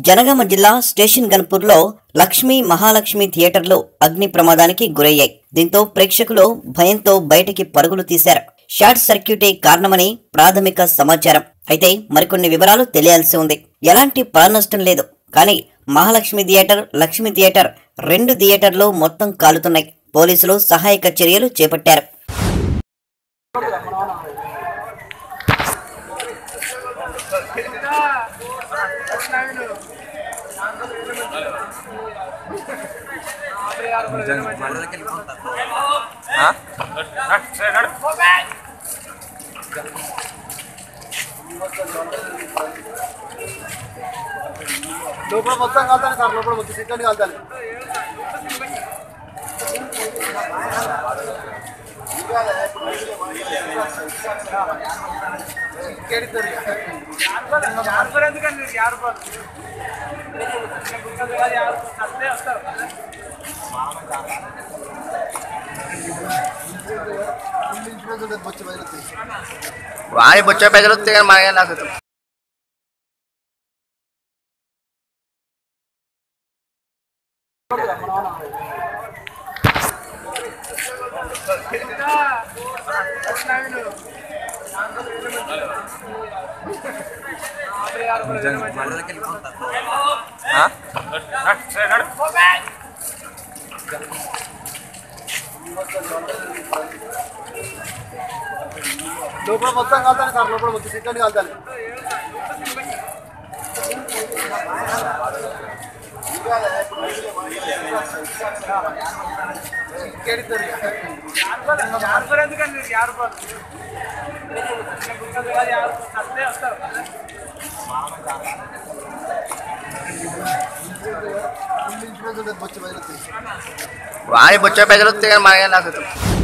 జనగామ జిల్లా స్టేషన్ గన్పూర్లో లక్ష్మీ మహాలక్ష్మి థియేటర్లు అగ్ని ప్రమాదానికి గురయ్యాయి దీంతో ప్రేక్షకులు భయంతో బయటికి పరుగులు తీశారు షార్ట్ సర్క్యూటే కారణమని ప్రాథమిక సమాచారం అయితే మరికొన్ని వివరాలు తెలియాల్సి ఉంది ఎలాంటి ప్రాణనష్టం లేదు కానీ మహాలక్ష్మి థియేటర్ లక్ష్మి థియేటర్ రెండు థియేటర్లు మొత్తం కాలుతున్నాయి పోలీసులు సహాయక చర్యలు చేపట్టారు లోపల మొత్తం కాలుతాను సార్ లోపల మొత్తం సీట్లన్నీ కాలుతాను ఇన్సూరెన్స్ ఉంటుంది వచ్చి వదిలితే వాడి బొచ్చ పైసలు వస్తే కానీ మనకే నాకు లోపల మొత్తం కాలుతాను సార్ లోపల మొత్తం సీట్లన్నీ కాలుతాను ఇన్సూరెన్స్ ఉంటుంది వచ్చి వదిలితే వాడి బొచ్చ పైసలు వస్తే కానీ మనకే నాకు